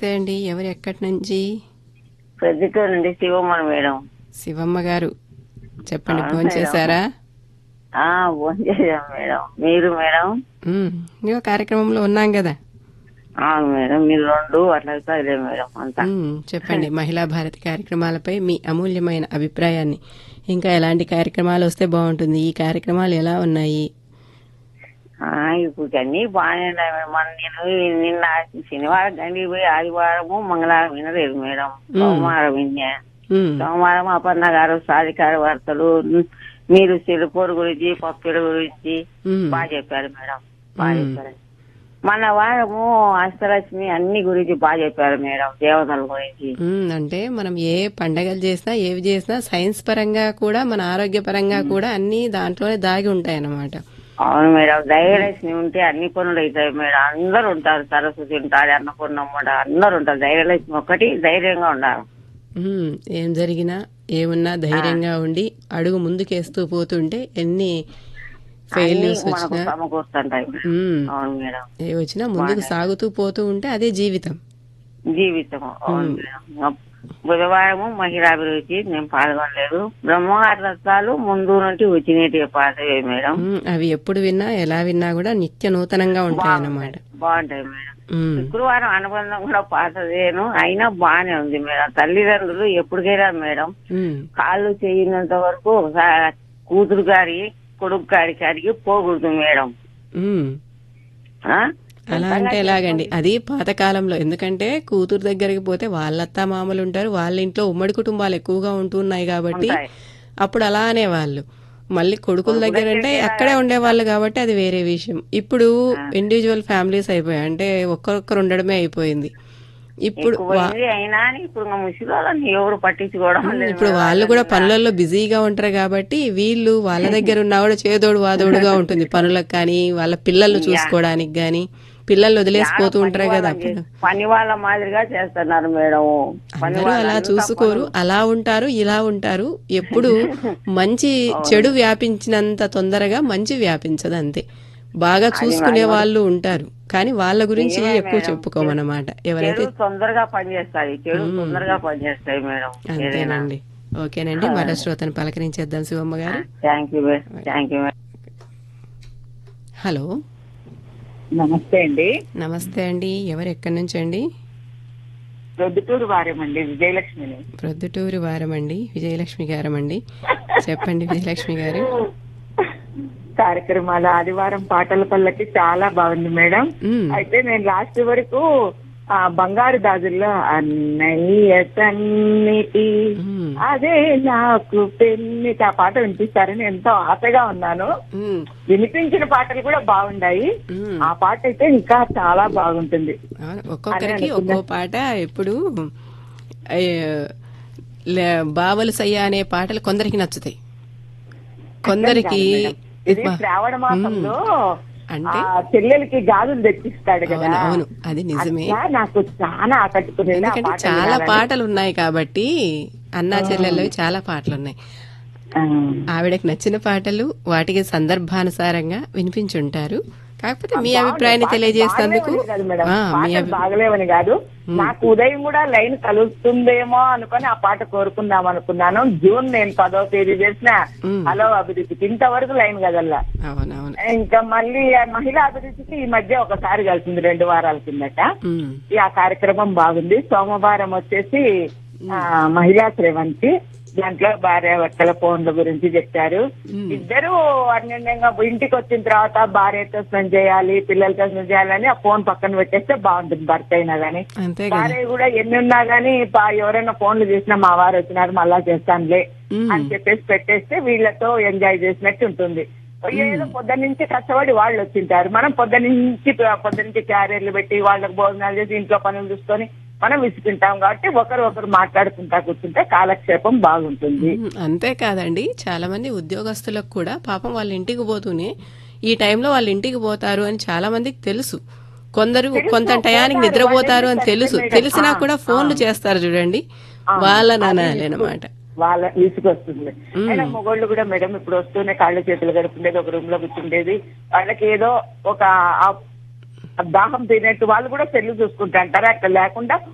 నమస్తే అండి ఎవరు ఎక్కడి నుంచి ప్రొద్దుటూరు నుండి శివమ్మని మేడం శివమ్మ గారు చెప్పండి ఆ, ఫోన్ మేడం. చేశారా ఆ ఫోన్ చేశాం మేడం మీరు మేడం ఉమ్, ఇంకో కార్యక్రమంలో ఉన్నాం కదా అవును మేడం మీరు రెండు అట్లా ఇదే మేడం అంతా ఉమ్, చెప్పండి మహిళా భారతి కార్యక్రమాలపై మీ అమూల్యమైన అభిప్రాయాన్ని ఇంకా ఎలాంటి కార్యక్రమాలు వస్తే బాగుంటుంది ఈ కార్యక్రమాలు ఎలా ఉన్నాయి ఆ, ఇప్పుడు అన్ని బాగానే ఉన్నాయి మేడం మన నేను నిన్న శనివారం గండి పోయి ఆదివారము మంగళవారం వినలేదు మేడం సోమవారం విన్నా ఉమ్, సోమవారం అపర్ణ గారు సాధికార వార్తలు మీరు సిలుపూరు గురించి పప్పుల గురించి ఉమ్, బాగా చెప్పారు మేడం బాగా చెప్పారు మన వారము అష్టలక్ష్మి అన్ని గురించి బాగా చెప్పారు మేడం దేవతల గురించి ఉమ్, అంటే మనం ఏ పండగలు చేసినా ఏవి చేసినా సైన్స్ పరంగా కూడా మన ఆరోగ్య పరంగా కూడా అన్ని దాంట్లోనే దాగి ఉంటాయి అన్నమాట అవును మేడం ధైర్యలక్ష్మి ఉంటే అన్ని పనులు అవుతాయి మేడం అందరు ఉంటారు సరస్వతి ఉంటారు అన్నపూర్ణమ్మ అందరు ఉంటారు ధైర్యలక్ష్మి ఒకటి ధైర్యంగా ఉండాలి ఉమ్, ఏం జరిగినా ఏమున్నా ధైర్యంగా ఉండి అడుగు ముందుకేస్తూ పోతుంటే ఎన్ని అన్ని ఫెయిల్యూర్స్ మనకు వచ్చినా సమకూరుతుంటాయి ఉమ్, అవును మేడం ఏ వచ్చినా ముందుకు సాగుతూ పోతూ ఉంటే అదే జీవితం జీవితం అవును మేడం బుధవారము మహిళాభిరుచి నేను పాల్గొనలేదు బ్రహ్మగారి రత్నాలు ముందు నుండి వచ్చినట్టు పాతవే మేడం ఉమ్, అవి ఎప్పుడు విన్నా ఎలా విన్నా కూడా నిత్య నూతనంగా ఉంటాయి అన్నమాట బాగుంటాయి మేడం ఉమ్, శుక్రవారం అనుబంధం కూడా పాతదేను అయినా బాగానే ఉంది మేడం తల్లిదండ్రులు ఎప్పటికైనా మేడం ఉమ్, కాళ్ళు చేయనంత వరకు ఒకసారి కూతురు గారి కొడుకు గారి కాడికి పోకూడదు మేడం ఉమ్. ఆ? అలా అంటే ఎలాగండి అది పాతకాలంలో ఎందుకంటే కూతురు దగ్గరికి పోతే వాళ్ళ అత్త మామలు ఉంటారు వాళ్ళ ఇంట్లో ఉమ్మడి కుటుంబాలు ఎక్కువగా ఉంటున్నాయి కాబట్టి ఉంటాయి. అప్పుడు అలా అనేవాళ్ళు మళ్ళీ కొడుకుల దగ్గర అంటే అక్కడే ఉండేవాళ్ళు కాబట్టి అది వేరే విషయం ఇప్పుడు ఇండివిజువల్ ఫ్యామిలీస్ అయిపోయాయి అంటే ఒక్కొక్కరు ఉండడమే అయిపోయింది ఇప్పుడు వా- ఎక్కువైంది అయినా అని ఇప్పుడు ఇంకా ముసలివాళ్ళని ఎవరు పట్టించుకోవడం లేదు ఇప్పుడు వాళ్ళు కూడా పనులలో బిజీగా ఉంటారు కాబట్టి వీళ్ళు వాళ్ళ దగ్గర ఉన్నా కూడా చేదోడు వాదోడుగా ఉంటుంది పనులకు కానీ వాళ్ళ పిల్లల్ని చూసుకోవడానికి కానీ పిల్లల్ని వదిలేసిపోతూ ఉంటారు కదా అప్పుడు పని వాళ్ళ మాదిరిగా చేస్తున్నారు మేడం పని అందరూ అలా చూసుకోరు అలా ఉంటారు ఇలా ఉంటారు ఎప్పుడు మంచి చెడు వ్యాపించినంత తొందరగా మంచి వ్యాపించదు అంతే బాగా చూసుకునే వాళ్ళు ఉంటారు కానీ వాళ్ళ గురించి ఎక్కువ చెప్పుకోమన్నమాట ఎవరైతే చెడు తొందరగా పనిచేస్తాయి చెడు తొందరగా పనిచేస్తాయి మేడం అంతేనండి ఓకేనండి మరో శ్రోతను పలకరించేద్దాం Sivamma garu thank you madam thank you madam hello నమస్తే అండి నమస్తే అండి ఎవరు ఎక్కడి నుంచి అండి ప్రొద్దుటూరు వారేమండి విజయలక్ష్మిని ప్రొద్దుటూరు వారం అండి విజయలక్ష్మి గారం అండి చెప్పండి విజయలక్ష్మి గారు కార్యక్రమాలు ఆదివారం పాటల పల్లకి చాలా బాగుంది మేడం ఉమ్, అయితే నేను లాస్ట్ వరకు ఆ బంగారు దాజుల్లో అన్నయ్య సన్నిటి ఉమ్, అదే నాకు పెన్నిటి ఆ పాట వినిపిస్తారని ఎంతో ఆశగా ఉన్నాను ఉమ్, వినిపించిన పాటలు కూడా బాగున్నాయి ఉమ్. ఆ పాట అయితే ఇంకా చాలా బాగుంటుంది అవును, ఒక్కొక్కరికి ఒక్కో పాట ఇప్పుడు అయ్య, లే- బావలు సయ్య అనే పాటలు కొందరికి నచ్చుతాయి కొందరికి ఇది శ్రావణ మాసంలో అంటే ఆ చెల్లెలకి గాజులు తెచ్చిస్తాడు కదా అవును అవును అది నిజమే అట్లా నాకు చాలా ఆకట్టుకునేది ఆ ఎందుకంటే పాట చాలా వినాలని. పాటలు ఉన్నాయి కాబట్టి అన్నా చెల్లెళ్ళవి చాలా పాటలు ఉన్నాయి ఆ, ఆవిడకి నచ్చిన పాటలు వాటికి సందర్భానుసారంగా వినిపించుంటారు కాకపోతే మీ అభిప్రాయాన్ని తెలియజేసినందుకు బాగలేవని కాదు మేడం ఆ, మీ పాటలు అభి- బాగలేవని కాదు నాకు ఉదయం కూడా లైన్ కలుస్తుందేమో అనుకొని ఆ పాట కోరుకుందాం అనుకున్నాను జూన్ నేను పదో తేదీ చేసిన ఉమ్. హలో అభివృద్ధికి ఇంతవరకు లైన్ కదల్లా అవునవును ఇంకా మళ్ళీ ఆ మహిళా అభివృద్ధికి ఈ మధ్య ఒకసారి కలిసింది రెండు వారాల కిందట ఉమ్, ఈ ఆ కార్యక్రమం బాగుంది సోమవారం వచ్చేసి ఆ, మహిళా శ్రవంతి దాంట్లో భార్య భర్తల ఫోన్ల గురించి చెప్పారు ఇద్దరు అన్యోన్యంగా ఇంటికి వచ్చిన తర్వాత భార్యతో స్పెండ్ చేయాలి పిల్లలతో స్పెండ్ చేయాలని ఆ ఫోన్ పక్కన పెట్టేస్తే బాగుంటుంది భర్త అయినా గానీ అంతే కదా భార్య కూడా ఎన్ని ఉన్నా గానీ పా- ఎవరైనా ఫోన్లు చేసినా మా వారు వచ్చినారు మళ్ళా చేస్తానులే ఉమ్, అని చెప్పేసి పెట్టేస్తే వీళ్ళతో ఎంజాయ్ చేసినట్టు ఉంటుంది ఏదో పొద్దు నుంచి కష్టపడి వాళ్ళు వచ్చింటారు మనం పొద్దు నుంచి పొద్దు నుంచి క్యారియర్లు పెట్టి వాళ్ళకి భోజనాలు చేసి ఇంట్లో పనులు చూసుకొని మనం విసుకుంటాం కాబట్టి ఒకరు ఒకరు మాట్లాడుకుంటా కూర్చుంటే కాలక్షేపం బాగుంటుంది ఉమ్, అంతేకాదండి చాలా మంది ఉద్యోగస్తులకు కూడా పాపం వాళ్ళ ఇంటికి పోతూనే ఈ టైంలో వాళ్ళ ఇంటికి పోతారు అని చాలా మందికి తెలుసు కొందరు కొంత టయానికి నిద్రపోతారు అని తెలుసు తెలిసినా కూడా ఫోన్లు చేస్తారు చూడండి వాళ్ళని అనాలి అనమాట వాళ్ళ విసుగొస్తుంది అయినా మొగోళ్ళు కూడా మేడం ఇప్పుడు వస్తూనే కాళ్ళు చేతులు గడుపుండేది ఒక రూమ్ లో కూర్చుండేది వాళ్ళకి ఏదో ఒక ఆ- దాహం తినేట్టు వాళ్ళు కూడా సెల్లు చూసుకుంటా అంటారు అట్లా లేకుండా